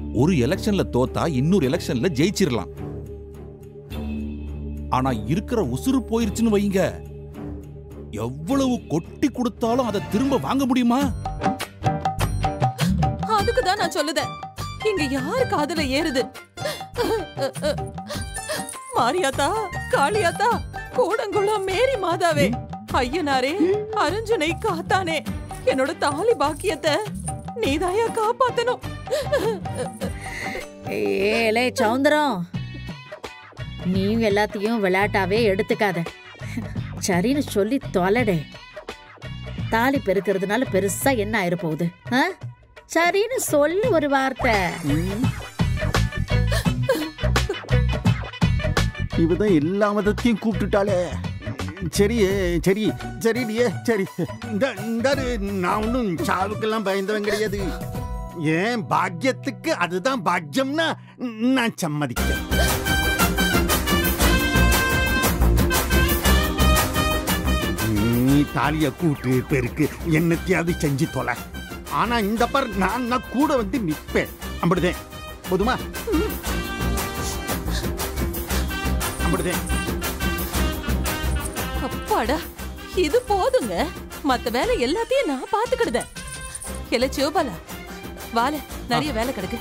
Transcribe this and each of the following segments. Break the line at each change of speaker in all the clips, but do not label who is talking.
ஒரு எலெக்ஷன்ல தோத்தா இன்னொரு எலெக்ஷன்ல ஜெயிச்சிரலாம் ஆனா இருக்கிற உசுறு போயிருச்சுன்னு வைங்க எவ்வளவு கொட்டி கொடுத்தாலும் அதை திரும்ப வாங்க முடியுமா
அதுக்கு தான் நான் சொல்லுதேன் இங்க யாரு காதுல ஏறுது மாரியாத்தா காளியாத்தா கூடங்குளம் மேரி மாதாவே ஐயனாரே அருஞ்சுனை காத்தானே என்னோட தாலி பாக்கியத்தை நீதாயா காப்பாத்தணும்
ஏலே சௌந்தரம் நீயும் எல்லாத்தையும் விளையாட்டாவே எடுத்துக்காத சரின்னு சொல்லி தொலைடே தாலி பெருக்கிறதுனால பெருசா என்ன ஆயிருப்போகுது ஆ? சரின்னு சொல்லு ஒரு வார்த்தை
இவதான் எல்லா மதத்தையும் கூப்பிட்டுட்டாளே சரி சரி சரிடியே சரி இந்த இந்த நான் ஒன்றும் சாவுக்கெல்லாம் பயந்தவன் கிடையாது ஏன் பாக்கியத்துக்கு அதுதான் பாக்கியம்னா நான் சம்மதிக்கிறேன் நீ தாலிய கூட்டு பெருக்கு என்னத்தையாவது செஞ்சு தொலை ஆனா இந்த பார் நான் நான் கூட வந்து நிப்பேன் அப்படிதேன் போதுமா அப்படிதேன்
அப்பாடா இது போதுங்க மத்த வேலை எல்லாத்தையும் நான் பாத்துக்கிடுதேன் இல்ல சிவபாலா வால நிறைய வேலை கிடக்கு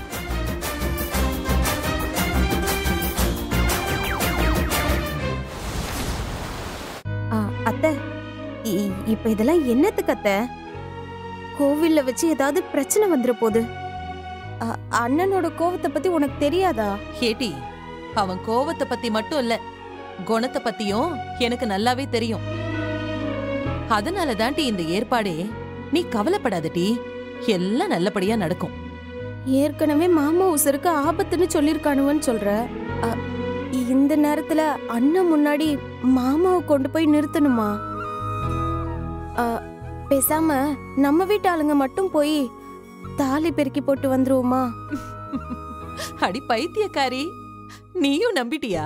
ஆ, அத்தை இ- இப்ப இதெல்லாம் என்னத்துக்கு அத்தை கோவில்ல வச்சு ஏதாவது பிரச்சனை வந்துட போகுது அ, அண்ணனோட கோவத்தை பத்தி உனக்கு தெரியாதா
கேட்டி அவன் கோவத்தை பத்தி மட்டும் இல்ல குணத்தை பத்தியும் எனக்கு நல்லாவே தெரியும் அதனால தாண்டி இந்த ஏற்பாடே நீ கவலைப்படாதடி எல்லாம் நல்லபடியா நடக்கும்
ஏற்கனவே மாமா உசருக்கு ஆபத்துன்னு சொல்லிருக்கானுவன்னு சொல்ற அ, இந்த நேரத்துல அண்ணன் முன்னாடி மாமாவை கொண்டு போய் நிறுத்தணுமா அ, பேசாம நம்ம வீட்டு ஆளுங்க மட்டும் போய் தாலி பெருக்கி போட்டு வந்துருவோமா
அடி பைத்தியக்காரி நீயும் நம்பிட்டியா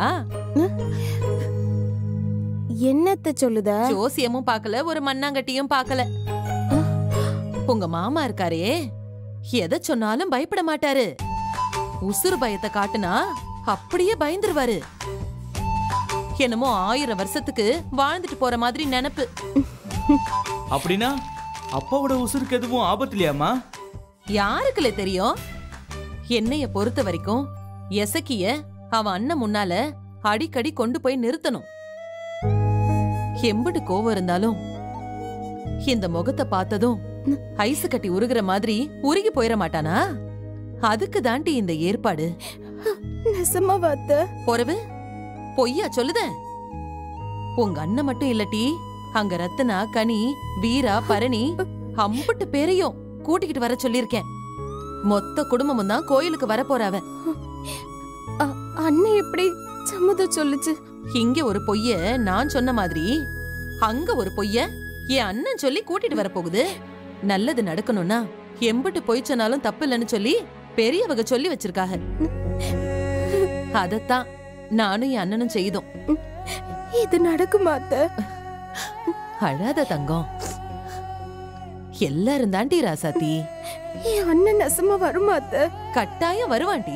என்னத்த சொல்லுத
ஜோசியமும் பார்க்கல ஒரு மண்ணாங்கட்டியும் பார்க்கல உங்க மாமா இருக்காரே எதை சொன்னாலும் பயப்பட மாட்டாரு உசுறு பயத்தை காட்டுனா அப்படியே பயந்துருவாரு என்னமோ ஆயிரம் வருஷத்துக்கு வாழ்ந்துட்டு போற மாதிரி நினைப்பு
அப்படின்னா அப்பாவோட உசுருக்கு எதுவும் ஆபத்து இல்லையாம்மா
யாருக்குல தெரியும் என்னைய பொறுத்த வரைக்கும் எசக்கிய அவன் அண்ணன் முன்னால அடிக்கடி கொண்டு போய் நிறுத்தணும் எம்புட்டு கோவம் இருந்தாலும் இந்த முகத்தை பார்த்ததும் ஐஸ் கட்டி உருகுற மாதிரி உருகி போயிட மாட்டானா அதுக்கு தாண்டி இந்த ஏற்பாடு
நெசமா வாத்த
பொறவு பொய்யா சொல்லுத உங்க அண்ணன் மட்டும் இல்லட்டி அங்க ரத்தனா கனி வீரா பரணி அம்புட்டு பேரையும் கூட்டிக்கிட்டு வர சொல்லிருக்கேன் மொத்த குடும்பமும் தான் கோயிலுக்கு வர போறாவ
அண்ணன் எப்படி சம்மதம் சொல்லுச்சு
இங்க ஒரு பொய்ய நான் சொன்ன மாதிரி அங்க ஒரு பொய்ய என் அண்ணன் சொல்லி கூட்டிட்டு வர போகுது நல்லது நடக்கணும்னா எம்புட்டு பொய் சொன்னாலும் தப்பு இல்லைன்னு சொல்லி பெரியவங்க சொல்லி வச்சிருக்காக அதத்தான் நானும் என் அண்ணனும் செய்தோம்
இது நடக்குமா அத்தை
அழாத தங்கம் எல்லாரும் தாண்டி ராசாத்தி
என் அண்ணன் நெசமா வருமா அத்தை
கட்டாயம் வருவாண்டி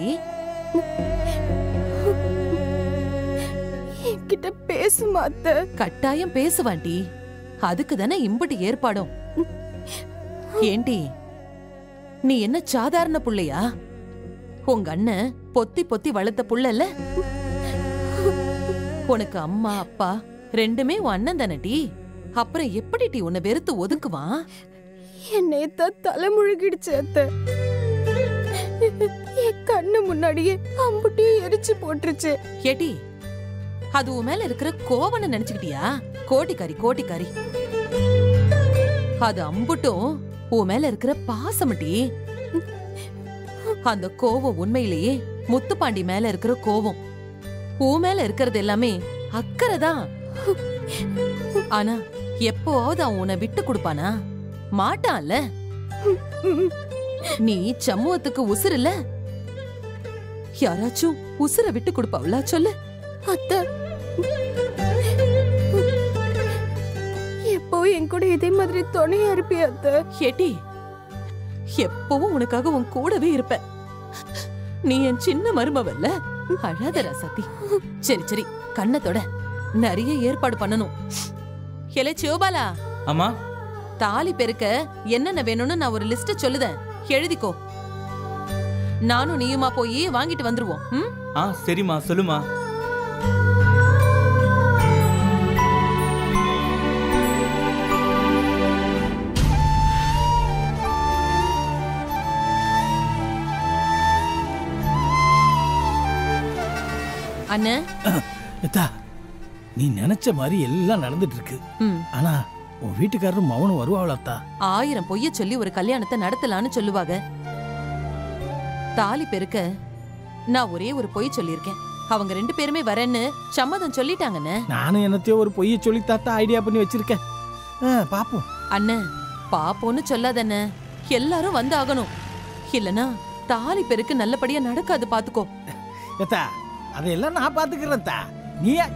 என்கிட்ட பேசுமா அத்தை
கட்டாயம் பேசுவாண்டி அதுக்கு தானே இம்புட்டு ஏற்பாடும் ஏண்டி நீ என்ன சாதாரண புள்ளையா உங்க அண்ணன் பொத்தி பொத்தி வளர்த்த புள்ளல உனக்கு அம்மா அப்பா ரெண்டுமே உன் அண்ணன் தானடி அப்புறம் எப்படி டி உன்னை வெறுத்து ஒதுக்குவான்
என்னைய தான் தலை முழுகிடுச்சு அத்தை என் கண்ணு முன்னாடியே அம்புட்டியும் எரிச்சு போட்டுருச்சு
ஏடி அது உன் மேல இருக்கிற கோவனை நினைச்சுக்கிட்டியா கோட்டிக்காரி கோட்டிக்காரி அது அம்புட்டும் உன் மேல இருக்கிற பாசமட்டி அந்த கோவம் உண்மையிலேயே முத்துப்பாண்டி மேல இருக்கிற கோவம் உன் மேல இருக்கிறது எல்லாமே அக்கறை தான் ஆனா எப்போவாவது அவன் உன்னை விட்டு கொடுப்பானா மாட்டான்ல நீ சமூகத்துக்கு உசுர் இல்ல யாராச்சும் உசுர விட்டு கொடுப்பாவளா சொல்லு
அத்தை எப்போ என் கூட இதே மாதிரி துணையா இருப்பியா அத்தை
ஏட்டி எப்பவும் உனக்காக உன் கூடவே இருப்பேன் நீ என் சின்ன மருமவல்ல அழாத ரசத்தி சரி சரி கண்ணத்தோட நிறைய ஏற்பாடு பண்ணணும் எலே சிவபாலா
அம்மா
தாலி பெருக்க என்னென்ன வேணும்னு நான் ஒரு லிஸ்ட் சொல்லுதேன் எழுதிக்கோ நானும் நீயுமா போய் வாங்கிட்டு வந்துருவோம் ம்?
ஆ சரிம்மா சொல்லுமா
அண்ணே
எத்தா நீ நினைச்ச மாதிரி எல்லாம் நடந்துட்டு இருக்கு
ம்
ஆனா உன் வீட்டுக்காரரும் மவனும் வருவாளாத்தா
ஆயிரம் பொய்ய சொல்லி ஒரு கல்யாணத்தை நடத்தலான்னு சொல்லுவாங்க தாலி பெருக்க நான் ஒரே ஒரு பொய் சொல்லியிருக்கேன் அவங்க ரெண்டு பேருமே வரேன்னு சம்மதம் சொல்லிட்டாங்கண்ணே
நானும் என்னத்தையோ ஒரு பொய்யை சொல்லி தாத்தா ஐடியா பண்ணி வச்சிருக்கேன் ஆ, பாப்போம்
அண்ணன் பாப்போன்னு சொல்லாதண்ணே எல்லாரும் வந்து ஆகணும் இல்லனா தாலி பெருக்கு நல்லபடியா நடக்காது பாத்துக்கோ
எத்தா அதையெல்லாம் நான் பாத்துக்கிறேன் தா நீ ஏன்?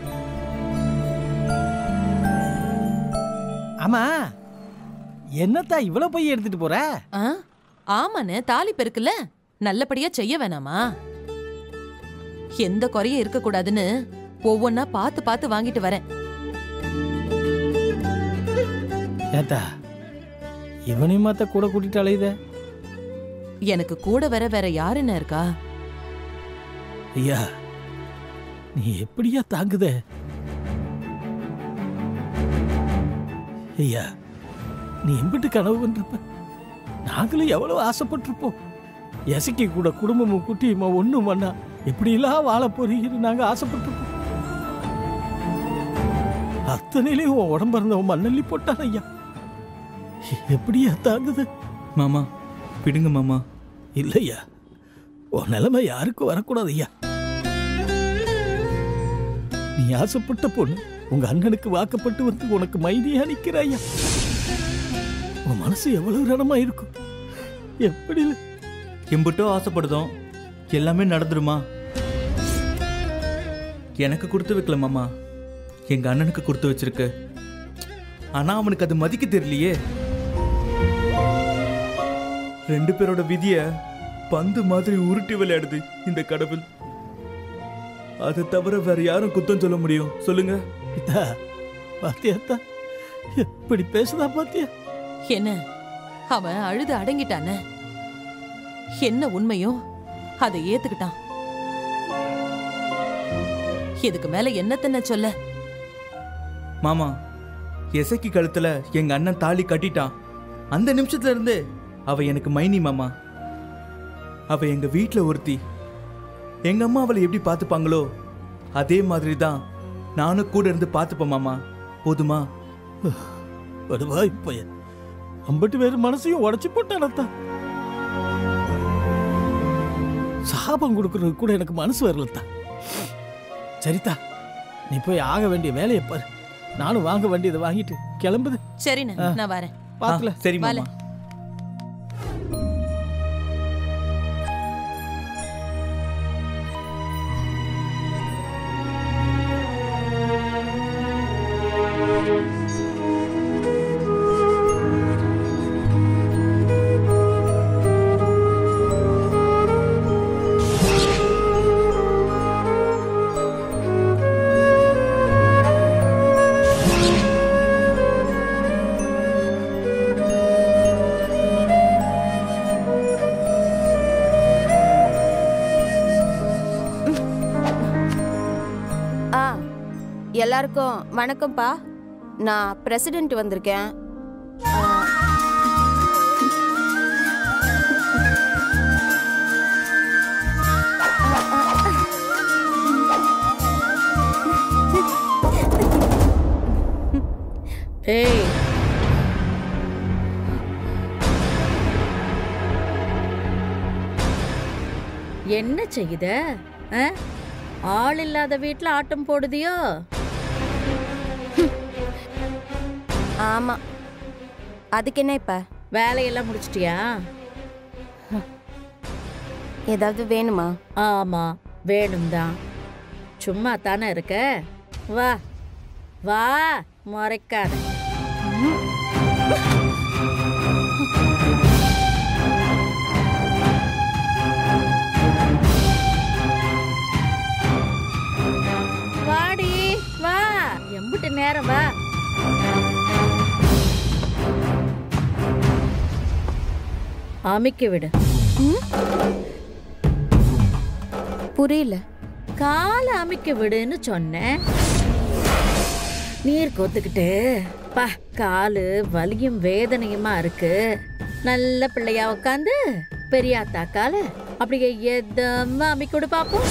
ஆமா என்னத்தா இவ்வளவு பொய் எடுத்துட்டு போற
ஆ? ஆமாண்ணே தாலி பெருக்குல நல்லபடியா செய்ய வேணாமா எந்த குறையும் இருக்க கூடாதுன்னு ஒவ்வொன்னா பார்த்து பார்த்து வாங்கிட்டு வரேன்
ஏத்தா இவனையும் மாத்த கூட கூட்டிட்டு அலையுத
எனக்கு கூட வர வேற யாருன்னு இருக்கா
ஐயா நீ எப்படியா தாங்குத ஐயா நீ எம்பிட்டு கனவு கண்டிருப்ப நாங்களும் எவ்வளவு ஆசைப்பட்டிருப்போம் எசைக்கு கூட குடும்பமும் குட்டியுமா ஒண்ணும் பண்ணா எப்படிலாம் வாழ போறீங்கன்னு நாங்க ஆசைப்பட்டிருப்போம் அத்தனையிலையும் உன் உடம்பு இருந்தவன் மண்ணள்ளி போட்டான் ஐயா எப்படியா தாங்குது
மாமா விடுங்க மாமா
இல்லையா உன் நிலைமை யாருக்கும் வரக்கூடாது ஐயா நீ ஆசைப்பட்ட பொண்ணு உங்க அண்ணனுக்கு வாக்கப்பட்டு வந்து உனக்கு மைனியா நிக்கிற ஐயா உன் மனசு எவ்வளவு ரணமா இருக்கும் எப்படி
எம்பிட்டோ ஆசைப்படுதோம் எல்லாமே நடந்துருமா எனக்கு கொடுத்து வைக்கல மாமா எங்க அண்ணனுக்கு கொடுத்து வச்சிருக்கு ஆனா அவனுக்கு அது மதிக்க தெரியலையே ரெண்டு பேரோட விதிய பந்து மாதிரி உருட்டி விளையாடுது இந்த கடவுள் அதை தவிர வேற யாரும் குத்தம் சொல்ல முடியும் சொல்லுங்க
இதா பாத்தியாத்தா எப்படி பேசுதா பாத்தியா
என்ன அவன் அழுது அடங்கிட்டானே என்ன உண்மையோ அதை ஏத்துக்கிட்டான் இதுக்கு மேல என்னத்தன்ன சொல்ல
மாமா எசக்கி கழுத்துல எங்க அண்ணன் தாலி கட்டிட்டான் அந்த நிமிஷத்துல இருந்து அவ எனக்கு மைனி மாமா அவ எங்க வீட்ல ஒருத்தி எங்க அம்மா அவளை எப்படி பார்த்துப்பாங்களோ அதே மாதிரி தான் நானும் கூட இருந்து பார்த்துப்பேன் மாமா போதுமா
வருவா இப்ப அம்பட்டு பேர் மனசையும் உடைச்சு போட்டானத்தா சாபம் கொடுக்கறது கூட எனக்கு மனசு வரலத்தா சரிதா நீ போய் ஆக வேண்டிய வேலையை பாரு நானும் வாங்க வேண்டியதை வாங்கிட்டு கிளம்புது
சரிண்ணே
ஆ.
நான் வரேன்
பாத்துல
ஆ, சரி
வாலே.
மாமா
ஆ எல்லாருக்கும் வணக்கம்ப்பா நான் பிரசிடென்ட் வந்திருக்கேன் ஆ,
ஏய் என்ன செய்யுத ஆ? ஆள் இல்லாத வீட்ல ஆட்டம் போடுதியோ
ஆமா அதுக்கு என்ன இப்ப
வேலையெல்லாம் முடிச்சிட்டியா
ஏதாவது வேணுமா
ஆமா வேணும் தான் சும்மா தானே இருக்க வா வா முறைக்காத நேரம் வா அமைக்க விடு
புரியல
காலை அமைக்க விடுன்னு சொன்னேன் நீர் கொத்துக்கிட்டு பா காலு வலியும் வேதனையுமா இருக்கு நல்ல பிள்ளையா உட்காந்து பெரியாத்தா கால அப்படியே எதமா அமைக்க விடு பாப்போம்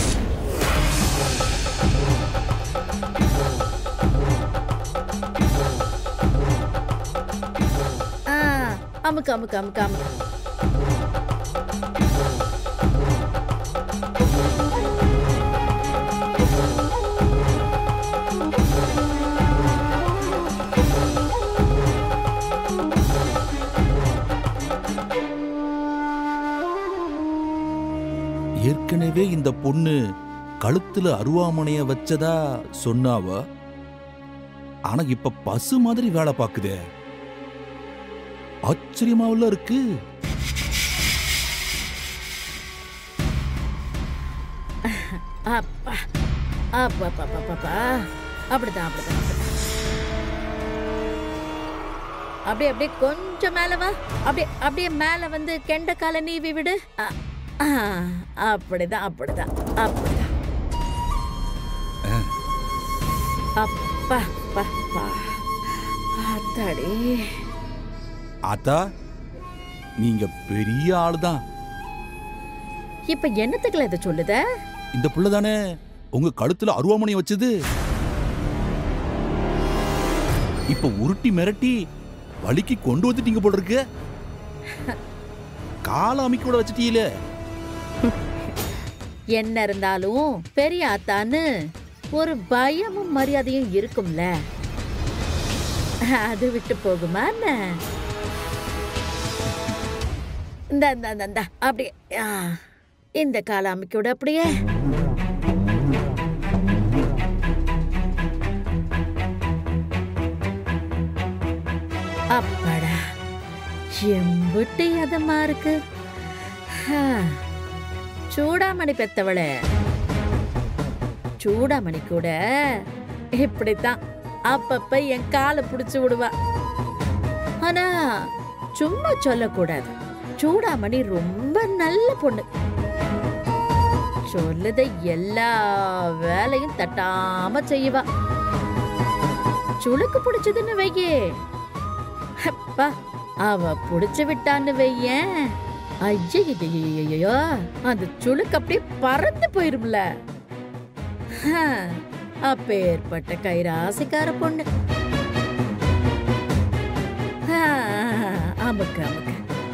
ஆ, அமுக்கு அமுக்கு அமுக்கு அமுக்கு
ஏற்கனவே இந்த பொண்ணு கழுத்துல அருவாமனைய வச்சதா சொன்னாவ ஆனா இப்ப பசு மாதிரி வேலை பாக்குதே ஆச்சரியமாவுல இருக்கு
அப்பா அப்பா அப்பா அப்பா, அப்பா அப்படிதான் அப்படிதான் அப்படிதான். அப்படியே அப்படியே கொஞ்சம் மேல வா அப்படியே அப்படியே மேல வந்து கெண்ட கால நீவி விடு அ, ஆ, அப்படிதான் அப்படிதான் அப்படிதான் அப்பா அப்பா, அப்பா ஆத்தாடி
ஆத்தா நீங்க பெரிய ஆளுதான்
இப்ப என்னத்துக்குல இதை சொல்லுத
இந்த புள்ள தானே உங்க கழுத்துல அருவாமனைய வச்சது இப்ப உருட்டி மிரட்டி வலிக்கு கொண்டு வந்துட்டீங்க போல இருக்கு கால அமைக்க கூட வச்சிட்டீங்களே
என்ன இருந்தாலும் பெரிய ஆத்தான்னு ஒரு பயமும் மரியாதையும் இருக்கும்ல அது விட்டு போகுமா என்ன இந்த இந்த இந்த, இந்த அப்படியே ஆ, இந்த கால அமைக்க விட அப்படியே அப்பாடா எம்புட்டு எதமா இருக்கு ஆ. சூடாமணி பெத்தவளே சூடாமணி கூட இப்படித்தான் அப்பப்ப என் காலை பிடிச்சு விடுவா ஆனா சும்மா சொல்லக்கூடாது சூடாமணி ரொம்ப நல்ல பொண்ணு சொல்லுத எல்லா வேலையும் தட்டாம செய்வா சுளுக்கு பிடிச்சதுன்னு வையே அப்பா அவ புடிச்சு விட்டான்னு வையேன் ஐயோ அந்த சுளுக்கு அப்படியே பறந்து போயிரும்ல ஹ, அப்பேற்பட்ட கைராசிக்கார பொண்ணு ஆ, அமுக்கு அமுக்கு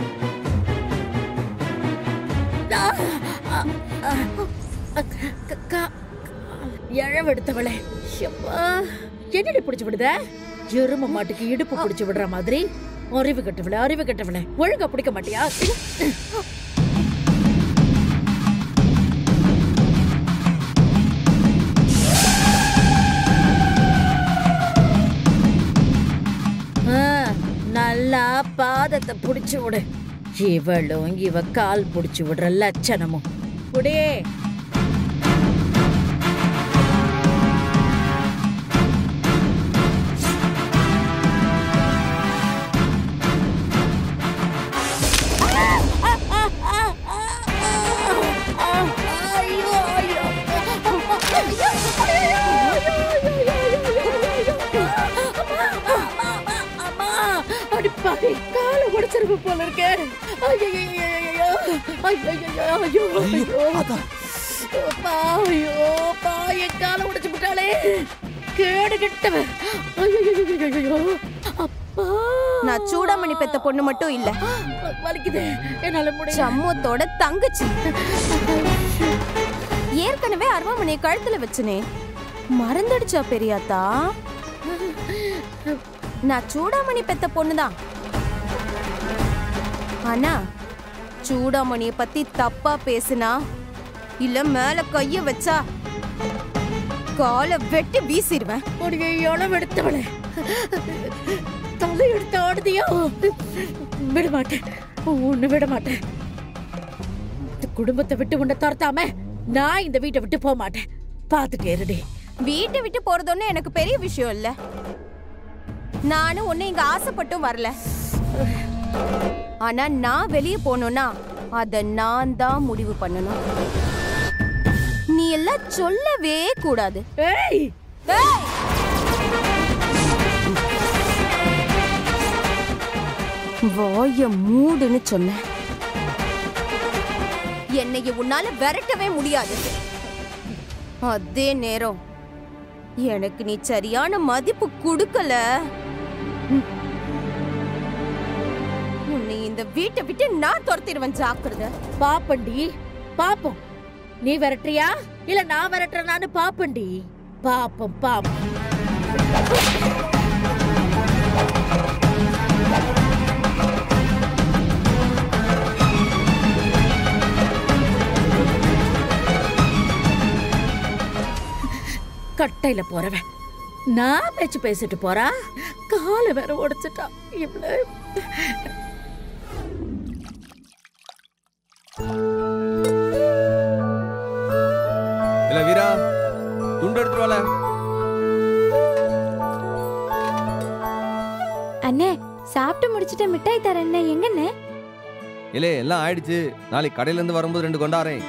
ஆ, ஆ, ஆ, க- கா- எழவெடுத்தவளே ஷப்பா, என்னடி பிடிச்சு விடுத எரும மாட்டுக்கு இடுப்பு பிடிச்சு விடுற மாதிரி அறிவு கட்டவளே அறிவு கட்டவளே ஒழுங்கா பிடிக்க மாட்டியா ஆ, நல்லா பாதத்தை புடிச்சு விடு இவளும் இவ கால் புடிச்சு விடுற லட்சணமும் புடே ஐயோ ஐயோ அம்மா அடிப்பாடி காலை உடைச்சிருப்பு போல இருக்கே ஐயோ ஐயோ ஐயோ ஐயோ
ஆத்தா
அப்பா, ஐயோ அப்பா, என் காலை உடைச்சு விட்டாளே கேடு கெட்டவன் ஐயோ அப்பா
நான் சூடாமணி பெத்த பொண்ணு மட்டும் இல்ல
வலிக்குது என்னால முடியல
சம்மத்தோட தங்கச்சி ஏற்கனவே அருவாமனையை கழுத்துல வச்சனே மறந்துடுச்சா பெரியாத்தா நான் சூடாமணி பெத்த பொண்ணுதான் ஆனா சூடாமணிய பத்தி தப்பா பேசுனா இல்ல மேல கைய வச்சா காலை வெட்டி வீசிடுவேன்
உடைய இளம் எடுத்தவளே தலை எடுத்து ஆடுதியோ விட மாட்டேன் உன்னை விட மாட்டேன் இந்த குடும்பத்தை விட்டு உன்னை துரத்தாம நான் இந்த வீட்டை விட்டு போக மாட்டேன் பாத்துட்டே இருடி
வீட்டை விட்டு போறதொன்னு எனக்கு பெரிய விஷயம் இல்ல நானும் ஒண்ணு இங்க ஆசைப்பட்டும் வரல ஆனா நான் வெளியே போகணும்னா அத நான் தான் முடிவு பண்ணணும் நீ எல்லாம் சொல்லவே கூடாது
ஏய்
ஏய்! வாய மூடுன்னு சொன்னேன் என்னைய உன்னால விரட்டவே முடியாது அதே நேரம் எனக்கு நீ சரியான மதிப்பு கொடுக்கல ம். உன்னை இந்த வீட்டை விட்டு நான் துரத்திடுவேன் ஜாக்கிரதை
பாப்பண்டி பாப்போம் நீ விரட்டுறியா இல்ல நான் விரட்டுறேனான்னு பாப்பண்டி பாப்போம் பாப்போம் கட்டையில போறவன் நான் பேச்சு பேசிட்டு போறா காலை வேற உடைச்சிட்டா இவ்வளவு
இல்ல வீரா துண்டு எடுத்துட்டு வால
அண்ணே சாப்பிட்டு முடிச்சிட்டு மிட்டாய் தரேன் எங்கண்ணே
இல்லே எல்லாம் ஆயிடுச்சு நாளைக்கு கடையில இருந்து வரும்போது ரெண்டு கொண்டாரேன்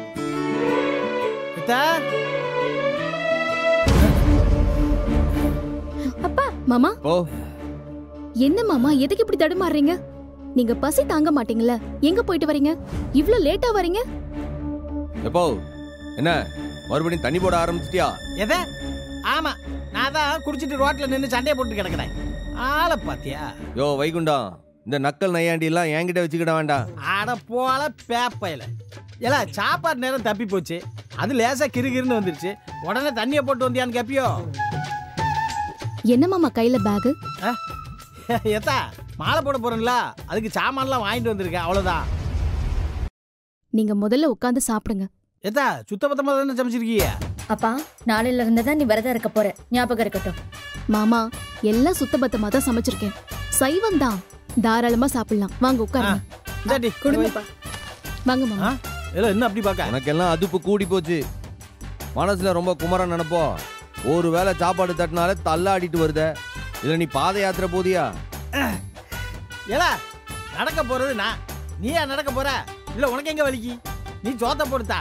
அப்பா மாமா
ஓ
என்ன மாமா எதுக்கு இப்படி தடுமாறுறீங்க நீங்க பசி தாங்க மாட்டீங்கல்ல எங்க போயிட்டு வரீங்க இவ்ளோ லேட்டா வரீங்க
எப்போ என்ன மறுபடியும் தண்ணி போட ஆரம்பிச்சிட்டியா
எதை ஆமா நான் தான் குடிச்சிட்டு ரோட்ல நின்னு சண்டையை போட்டு கிடக்குறேன் ஆளை பாத்தியா
யோ வைகுண்டம் இந்த நக்கல் நையாண்டி எல்லாம் என்கிட்ட வச்சுக்கிட வேண்டாம்
அட போல பேப்பையில ஏல சாப்பாடு நேரம் தப்பி போச்சு அது லேசா கிறுகிறுன்னு வந்துருச்சு உடனே தண்ணியை போட்டு வந்தியான்னு கேப்பியோ
என்ன மாமா கையில பேகு
எத்தா மாலை போட போறேன்ல அதுக்கு சாமான்லாம் வாங்கிட்டு வந்திருக்கேன் அவ்வளவுதான்
நீங்க முதல்ல உட்காந்து சாப்பிடுங்க
எத்தா சுத்தபத்தமா தானே சமைச்சிருக்கீங்க
அப்பா நாளையில இருந்து தான் நீ விரதம் இருக்க போற ஞாபகம் இருக்கட்டும்
மாமா எல்லாம் சுத்தபத்தமா தான் சமைச்சிருக்கேன் சைவம் தான் தாராளமா சாப்பிடலாம் வாங்க உட்காருங்க
இந்தாடி
கொடுங்கப்பா
வாங்க மாமா
இல்ல என்ன அப்படி பார்க்க
உனக்கெல்லாம் அதுப்பு கூடி போச்சு மனசுல ரொம்ப குமரன் நினைப்போ ஒரு வேளை சாப்பாடு தட்டினாலே தள்ளாடிட்டு வருத இதுல நீ பாத யாத்திரை போதியா
ஏல நடக்க போறது நான் நீயா நடக்க போற இல்ல உனக்கு எங்க வலிக்கு நீ சோத்த போடுத்தா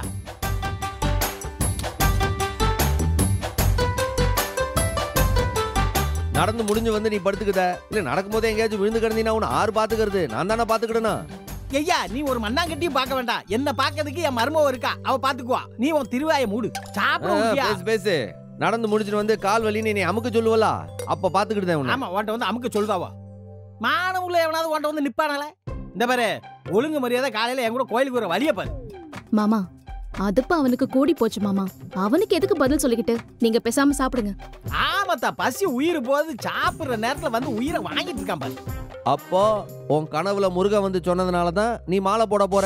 நடந்து முடிஞ்சு வந்து நீ படுத்துக்கிட்ட இல்ல நடக்கும் போதே எங்கேயாச்சும் விழுந்து கிடந்தீங்கன்னா உன்னை ஆறு பாத்துக்கிறது நான் தானே பாத்துக்கிட்டேனா
ஐயா நீ ஒரு மண்ணாங்கட்டியும் பார்க்க வேண்டாம் என்ன பார்க்கறதுக்கு என் மருமவ இருக்கா அவ பாத்துக்குவா நீ உன் திருவாய மூடு சாப்பிட
ஆ,
முடியா
பேசு பேசு நடந்து முடிச்சிட்டு வந்து கால் வலின்னு நீ அமுக்க சொல்லுவல அப்ப பாத்துக்கிட்டு உன்னை
ஆமா உன்ட்ட வந்து அமுக்க சொல்லுதாவா மானம் உள்ள எவனாவது உன்ட்ட வந்து நிப்பானால இந்த பாரு ஒழுங்கு மரியாதை காலையில என் கூட கோயிலுக்கு ஒரு வழிய பாரு
மாமா அதுப்ப அவனுக்கு கூடி போச்சு மாமா அவனுக்கு எதுக்கு பதில் சொல்லிக்கிட்டு நீங்க பேசாம சாப்பிடுங்க
ஆமாத்தா பசி உயிர் போது சாப்பிடுற நேரத்துல வந்து உயிரை வாங்கிட்டு இருக்கான் பாரு
அப்போ உன் கனவுல முருகன் வந்து சொன்னதுனால தான் நீ மாலை போட போற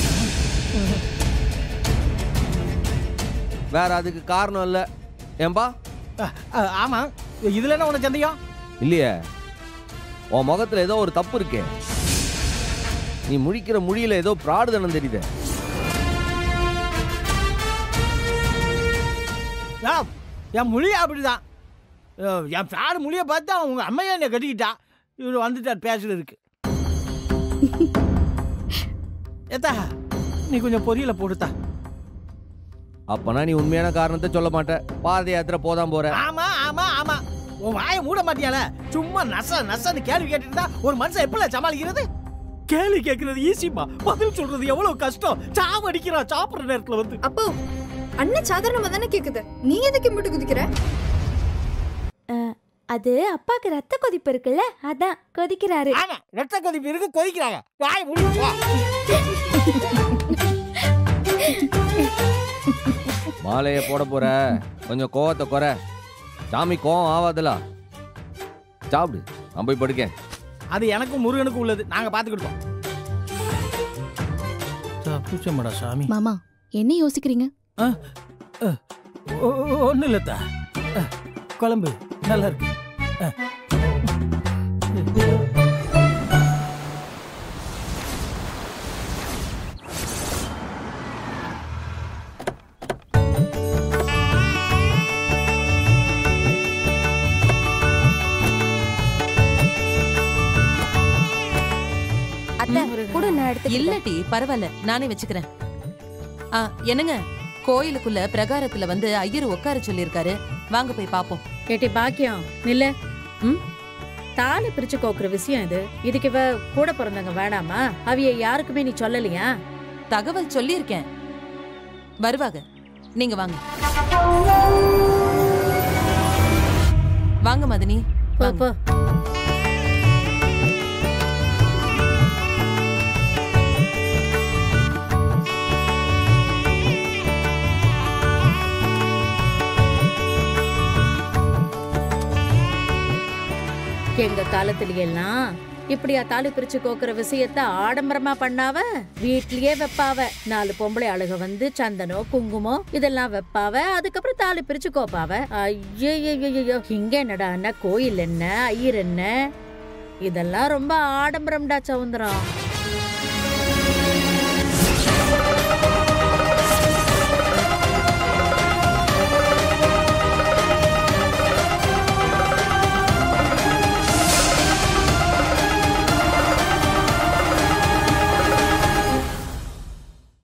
வேற அதுக்கு காரணம் இல்ல ஏன்பா
அஹ், ஆமா இதுல என்ன உனக்கு சந்தேகம்
இல்லையே உன் முகத்துல ஏதோ ஒரு தப்பு இருக்கே நீ முழிக்கிற முழியில ஏதோ பிராடுதனம் தெரியுது
ஆ, என் மொழியே அப்படிதான் அஹ், என் ஃப்ராடு மொழியை பார்த்தா உங்க அம்மையா என்னை கட்டிக்கிட்டா இவர் வந்துட்டார் பேசுறதுக்கு ஏத்தா நீ கொஞ்சம் பொரியல போடுத்தா
அப்பனா நீ உண்மையான காரணத்தை சொல்ல மாட்ட பாத யாத்திரை போதான் போற
ஆமா ஆமா ஆமா உன் வாயை மூட மாட்டியால சும்மா நச நசன்னு கேள்வி கேட்டுட்டு இருந்தா ஒரு மனுஷன் எப்படி சமாளிக்கிறது கேள்வி கேட்கறது ஈஸிமா பதில் சொல்றது எவ்வளவு கஷ்டம் சாவடிக்கிறான் சாப்பிடுற நேரத்துல வந்து
அப்போ அண்ணன் சாதாரணமா தானே கேக்குது நீ எதுக்கு மட்டும் குதிக்கிற
அது அப்பாக்கு ரத்த கொதிப்பு இருக்குல்ல அதான் கொதிக்கிறாரு
ஆமா ரத்த கொதிப்பு இருக்கு கொதிக்கிறாங்க வாய் மூடி வா.
மாலையை போட போற கொஞ்சம் கோவத்தை குறை சாமி கோவம் ஆவாதுல சாப்பிடு நான் போய் படுக்கேன்
அது எனக்கும் முருகனுக்கும் உள்ளது நாங்க பாத்துக்கிட்டோம் பூச்சமடா சாமி
மாமா என்ன யோசிக்கிறீங்க
ஒன்றும் இல்லத்தா அஹ், குழம்பு நல்லா இருக்கு அஹ்.
பாட்டி பரவாயில்ல நானே வச்சுக்கிறேன் ஆ என்னங்க கோயிலுக்குள்ள பிரகாரத்துல வந்து ஐயர் உட்கார சொல்லியிருக்காரு வாங்க போய் பாப்போம்
ஏட்டி பாக்கியம் நில்ல
ம்?
தாலி பிரிச்சு கோக்குற விஷயம் இது இதுக்கு இவ கூட பிறந்தவங்க வேணாமா அவிய யாருக்குமே நீ சொல்லலையா
தகவல் சொல்லியிருக்கேன் வருவாங்க நீங்க வாங்க வாங்க மதனி
போ
வாங்க.
போ எங்க காலத்துல எல்லாம் இப்படியா தாலி பிரிச்சு கோக்குற விஷயத்த ஆடம்பரமா பண்ணாவ வீட்லயே வைப்பாவ நாலு பொம்பளை அழுக வந்து சந்தனம் குங்குமம் இதெல்லாம் வைப்பாவ அதுக்கப்புறம் தாலி பிரிச்சு கோப்பாவ ஐயோ இங்க என்னடா கோயில் என்ன ஐயர் என்ன இதெல்லாம் ரொம்ப ஆடம்பரம்டா சவுந்தரம்